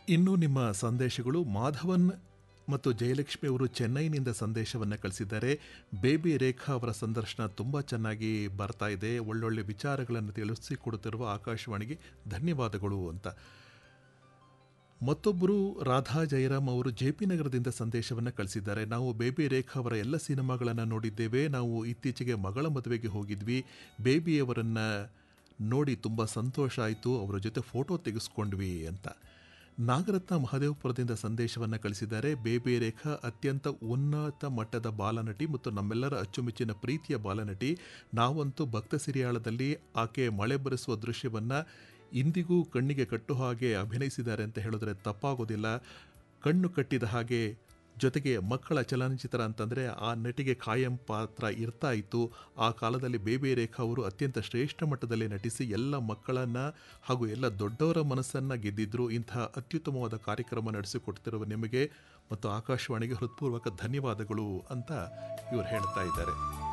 ಇನ್ನು ನಿಮ್ಮ ಸಂದೇಶಗಳು ಮಾಧವನ್ ಮತ್ತು ಜಯಲಕ್ಷ್ಮಿ ಅವರು ಚೆನ್ನೈನಿಂದ ಸಂದೇಶವನ್ನು ಕಳಿಸಿದ್ದಾರೆ ಬೇಬಿ ರೇಖಾ ಅವರ ಸಂದರ್ಶನ ತುಂಬ ಚೆನ್ನಾಗಿ ಬರ್ತಾ ಇದೆ ಒಳ್ಳೊಳ್ಳೆ ವಿಚಾರಗಳನ್ನು ತಿಳಿಸಿಕೊಡುತ್ತಿರುವ ಆಕಾಶವಾಣಿಗೆ ಧನ್ಯವಾದಗಳು ಅಂತ ಮತ್ತೊಬ್ಬರು ರಾಧಾ ಜಯರಾಮ್ ಅವರು ಜೆ ಪಿ ನಗರದಿಂದ ಸಂದೇಶವನ್ನು ಕಳಿಸಿದ್ದಾರೆ ನಾವು ಬೇಬಿ ರೇಖಾ ಅವರ ಎಲ್ಲ ಸಿನಿಮಾಗಳನ್ನು ನೋಡಿದ್ದೇವೆ ನಾವು ಇತ್ತೀಚೆಗೆ ಮಗಳ ಮದುವೆಗೆ ಹೋಗಿದ್ವಿ ಬೇಬಿಯವರನ್ನು ನೋಡಿ ತುಂಬ ಸಂತೋಷ ಆಯಿತು ಅವರ ಜೊತೆ ಫೋಟೋ ತೆಗೆಸ್ಕೊಂಡ್ವಿ ಅಂತ ನಾಗರತ್ನ ಮಹದೇವಪುರದಿಂದ ಸಂದೇಶವನ್ನು ಕಳಿಸಿದ್ದಾರೆ ಬೇಬಿ ರೇಖಾ ಅತ್ಯಂತ ಉನ್ನತ ಮಟ್ಟದ ಬಾಲನಟಿ ಮತ್ತು ನಮ್ಮೆಲ್ಲರ ಅಚ್ಚುಮೆಚ್ಚಿನ ಪ್ರೀತಿಯ ಬಾಲನಟಿ ನಾವಂತೂ ಭಕ್ತ ಸಿರಿಯಾಳದಲ್ಲಿ ಆಕೆ ಮಳೆ ಬರೆಸುವ ದೃಶ್ಯವನ್ನು ಇಂದಿಗೂ ಕಣ್ಣಿಗೆ ಕಟ್ಟು ಹಾಗೆ ಅಭಿನಯಿಸಿದ್ದಾರೆ ಅಂತ ಹೇಳಿದ್ರೆ ತಪ್ಪಾಗೋದಿಲ್ಲ ಕಣ್ಣು ಕಟ್ಟಿದ ಹಾಗೆ ಜೊತೆಗೆ ಮಕ್ಕಳ ಚಲನಚಿತ್ರ ಅಂತಂದರೆ ಆ ನಟಿಗೆ ಖಾಯಂ ಪಾತ್ರ ಇರ್ತಾ ಇತ್ತು ಆ ಕಾಲದಲ್ಲಿ ಬೇಬಿ ರೇಖಾ ಅವರು ಅತ್ಯಂತ ಶ್ರೇಷ್ಠ ಮಟ್ಟದಲ್ಲಿ ನಟಿಸಿ ಎಲ್ಲ ಮಕ್ಕಳನ್ನು ಹಾಗೂ ಎಲ್ಲ ದೊಡ್ಡವರ ಮನಸ್ಸನ್ನು ಗೆದ್ದಿದ್ರು ಇಂತಹ ಅತ್ಯುತ್ತಮವಾದ ಕಾರ್ಯಕ್ರಮ ನಡೆಸಿಕೊಡ್ತಿರುವ ನಿಮಗೆ ಮತ್ತು ಆಕಾಶವಾಣಿಗೆ ಹೃತ್ಪೂರ್ವಕ ಧನ್ಯವಾದಗಳು ಅಂತ ಇವರು ಹೇಳ್ತಾ ಇದ್ದಾರೆ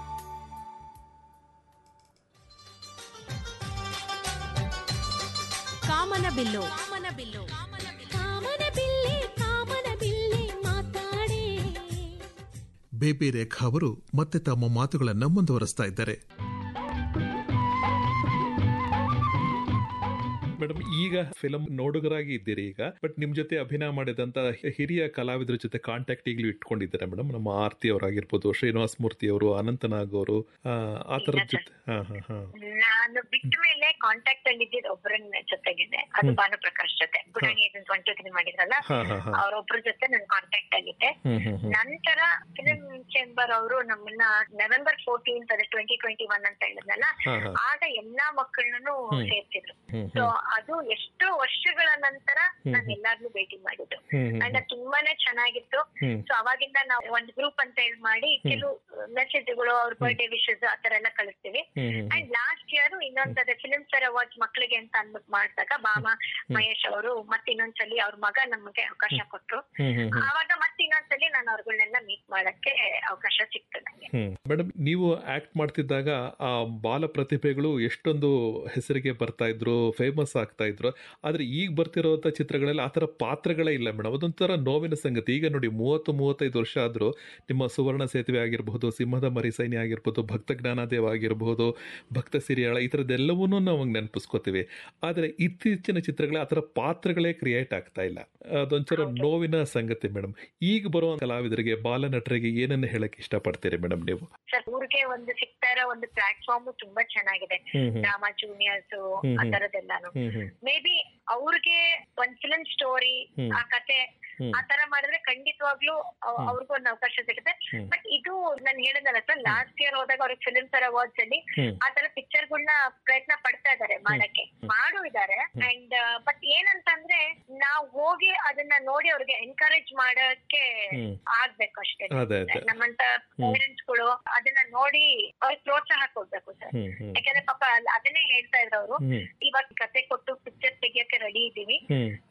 ಕಾಮನ ಬಿಲ್ಲು ಕಾಮನ ಬಿಲ್ಲು ಕಾಮನ ಬಿಲ್ಲೆ ಕಾಮನ ಬಿಲ್ಲೆ ಮಾತಾಡೆ ಬೇಬಿ ರೇಖಾ ಅವರು ಮತ್ತೆ ತಮ್ಮ ಮಾತುಗಳನ್ನು ಮುಂದುವರಿಸ್ತಾ ಇದ್ದಾರೆ ಮೇಡಮ್ ಈಗ ಫಿಲಂ ನೋಡುಗರಾಗಿ ಇದ್ದೀರಿ ಈಗ ಬಟ್ ನಿಮ್ ಜೊತೆ ಅಭಿನಯ ಮಾಡಿದಂತ ಹಿರಿಯ ಕಲಾವಿದರ ಜೊತೆ ಕಾಂಟ್ಯಾಕ್ಟ್ ಈಗಲೂ ಇಟ್ಕೊಂಡಿದ್ದಾರೆ ಮೇಡಮ್ ನಮ್ಮ ಆರ್ತಿ ಅವರಾಗಿರ್ಬೋದು ಶ್ರೀನಿವಾಸ ಮೂರ್ತಿ ಅವರು ಅನಂತನಾಗ್ ಅವರು ಆ, ಆ ತರದ ಜೊತೆ ಹಾ ಹಾ ಹಾ ನಾನು ಬಿಟ್ಟ ಮೇಲೆ ಕಾಂಟ್ಯಾಕ್ಟ್ ಅಲ್ಲಿ ಇದ್ದಿದ್ದು ಒಬ್ಬರನ್ನ ಜೊತೆಗಿದೆ ಅದು ಭಾನುಪ್ರಕಾಶ್ ಜೊತೆ ಗುಡಾಣಿ ಏಜೆನ್ಸ್ ಒನ್ ಟು ತ್ರೀ ಮಾಡಿದ್ರಲ್ಲ ಹಾ ಹಾ ಹಾ ಅವ್ರೊಬ್ರ ಜೊತೆ ನಾನು ಕಾಂಟ್ಯಾಕ್ಟ್ ಆಗಿದ್ದೆ ಹ್ಮ್ ಹ್ಮ್ ಹ್ಮ್ ನಂತರ ಫಿಲಿಂ ಚೇಂಬರ್ ಅವರು ನಮ್ಮನ್ನ ನವೆಂಬರ್ ಫೋರ್ಟೀನ್ ಅದೇ ಟ್ವೆಂಟಿ ಟ್ವೆಂಟಿ ಒನ್ ಅಂತ ಹೇಳಿದ್ನಲ್ಲ ಹಾ ಹಾ ಆಗ ಎಲ್ಲಾ ಮಕ್ಕಳನ್ನು ಸೇರ್ತಿದ್ರು ಹ್ಮ್ ಸೊ ಅದು ಎಷ್ಟೋ ವರ್ಷಗಳ ನಂತರ ನಾನು ಎಲ್ಲಾರ್ನು ಭೇಟಿ ಮಾಡಿದ್ದು ಹ್ಮ್ ಹ್ಮ್ ಅಂಡ್ ತುಂಬಾನೇ ಚೆನ್ನಾಗಿತ್ತು ಹ್ಮ್. ಸೊ ಅವಾಗಿಂದ ನಾವು ಒಂದು ಗ್ರೂಪ್ ಅಂತ ಹೇಳಿ ಮಾಡಿ ಕೆಲವು ಮೆಸೇಜ್ಗಳು ಅವ್ರ ಬರ್ಡೇ ವಿಶಸ್ ಆತರ ಎಲ್ಲ ಕಳಿಸ್ತೀವಿ hmm hmm and last year ಇನ್ನೊಂದ್ ಫಿಲಿಂ ಫೇರ್ ಅವಾರ್ಡ್ಸ್ ಮಕ್ಳಿಗೆ ಅಂತ ಅಂದ್ಬಿಟ್ಟು ಮಾಡಿದಾಗ ಬಾಮ ಮಹೇಶ್ ಅವರು ಮತ್ತೆ ಇನ್ನೊಂದ್ಸಲಿ ಅವ್ರ ಮಗ ನಮಗೆ ಅವಕಾಶ ಕೊಟ್ರು ಹ್ಮ್ ಹ್ಮ್ ಹ್ಮ್ ಆವಾಗ ಮತ್ತೆ ಇನ್ನೊಂದ್ಸಲಿ ನಾನು ಅವ್ರಗಳನ್ನೆಲ್ಲ ಮೀಟ್ ಮಾಡಕ್ಕೆ ಅವಕಾಶ ಸಿಕ್ತು ನಂಗೆ ಹ್ಮ್ ಮೇಡಮ್ ನೀವು ಆಕ್ಟ್ ಮಾಡ್ತಿದ್ದಾಗ ಆ ಬಾಲ ಪ್ರತಿಭೆಗಳು ಎಷ್ಟೊಂದು ಹೆಸರಿಗೆ ಬರ್ತಾ ಇದ್ರು ಫೇಮಸ್ ಆಗ್ತಾ ಇದ್ರು ಆದ್ರೆ ಈಗ ಬರ್ತಿರೋಂಥ ಚಿತ್ರಗಳಲ್ಲಿ ಆ ಥರ ಪಾತ್ರಗಳೇ ಇಲ್ಲ ಮೇಡಮ್ ಅದೊಂಥರ ನೋವಿನ ಸಂಗತಿ ಈಗ ನೋಡಿ ಮೂವತ್ತು ಮೂವತ್ತೈದು ವರ್ಷ ಆದರೂ ನಿಮ್ಮ ಸುವರ್ಣ ಸೇತುವೆ ಆಗಿರಬಹುದು ಸಿಂಹದ ಮರಿ ಸೈನ್ಯ ಆಗಿರ್ಬೋದು ಭಕ್ತ ಜ್ಞಾನದೇವ ಆಗಿರಬಹುದು ಭಕ್ತ ಸಿರಿಯಾಳ ಈ ಥರದ್ದೆಲ್ಲವೂ ನಾವು ನೆನಪಿಸ್ಕೋತೀವಿ ಆದರೆ ಇತ್ತೀಚಿನ ಚಿತ್ರಗಳ ಆ ಥರ ಪಾತ್ರಗಳೇ ಕ್ರಿಯೇಟ್ ಆಗ್ತಾ ಇಲ್ಲ ಅದೊಂಚೂರ ನೋವಿನ ಸಂಗತಿ ಮೇಡಮ್ ಈಗ ಬರೋ ಕಲಾವಿದರಿಗೆ ಬಾಲನಟರಿಗೆ ಏನನ್ನ ಹೇಳಕ್ ಇಷ್ಟಪಡ್ತೀರಿ ಮೇಡಮ್ ನೀವು ಸರ್ ಊರಿಗೆ ಒಂದು ಸಿಗ್ತಾ ಇರೋ ಒಂದು ಪ್ಲಾಟ್ಫಾರ್ಮ್ ತುಂಬಾ ಚೆನ್ನಾಗಿದೆ ಹ್ಮ್ ಹ್ಮ್. ಡ್ರಾಮಾ ಜೂನಿಯರ್ಸ್ ಹ್ಮ್ ಆ ಹ್ಮ್. ತರದೆಲ್ಲಾನು ಹ್ಮ್ ಹ್ಮ್ ಮೇ ಬಿ ಅವ್ರಿಗೆ ಒಂದ್ ಫಿಲಂ ಸ್ಟೋರಿ ಹ್ಮ್. ಆ ಕತೆ ಹ್ಮ್. ಆ ತರ ಮಾಡಿದ್ರೆ ಖಂಡಿತವಾಗ್ಲೂ ಅವ್- ಅವ್ರಿಗೂ ಒಂದು ಅವಕಾಶ ಸಿಗುತ್ತೆ ಹ್ಮ್. ಬಟ್ ಇದು ನಾನು ಹೇಳಿದಲ್ಲ ಸರ್ ಲಾಸ್ಟ್ ಇಯರ್ ಹೋದಾಗ ಅವ್ರಿಗೆ ಫಿಲ್ಮ್ ಫೇರ್ ಅವಾರ್ಡ್ಸ್ ಅಲ್ಲಿ ಹ್ಮ್. ಆ ತರ ಪಿಕ್ಚರ್ ಗಳನ್ನ ಪ್ರಯತ್ನ ಪಡ್ತಾ ಇದಾರೆ ಮಾಡಕ್ಕೆ ಮಾಡು ಇದಾರೆ ಅಂಡ್ ಬಟ್ ಏನಂತಂದ್ರೆ ನಾವ್ ಹೋಗಿ ಅದನ್ನ ನೋಡಿ ಅವ್ರಿಗೆ ಎನ್ಕರೇಜ್ ಮಾಡಕ್ಕೆ ಹ್ಮ್. ಆಗ್ಬೇಕು ಅಷ್ಟೇ ಅದೇ, ಅದೇ. ನಮ್ಮಂತ ಪೇರೆಂಟ್ಸ್ ಗಳು ಅದನ್ನ ನೋಡಿ ಅವ್ರಿಗೆ ಪ್ರೋತ್ಸಾಹ ಕೊಡ್ಬೇಕು ಸರ್ ಹ್ಮ್ ಹ್ಮ್ ಯಾಕಂದ್ರೆ ಪಾಪ ಅಲ್- ಅದನ್ನೇ ಹೇಳ್ತಾ ಇದ್ರು ಅವರು ಹ್ಮ್ ಇವಾಗ ಕತೆ ಕೊಟ್ಟು ಪಿಕ್ಚರ್ ತೆಗಿಯಕ್ಕೆ ರೆಡಿ ಇದೀವಿ ಹ್ಮ್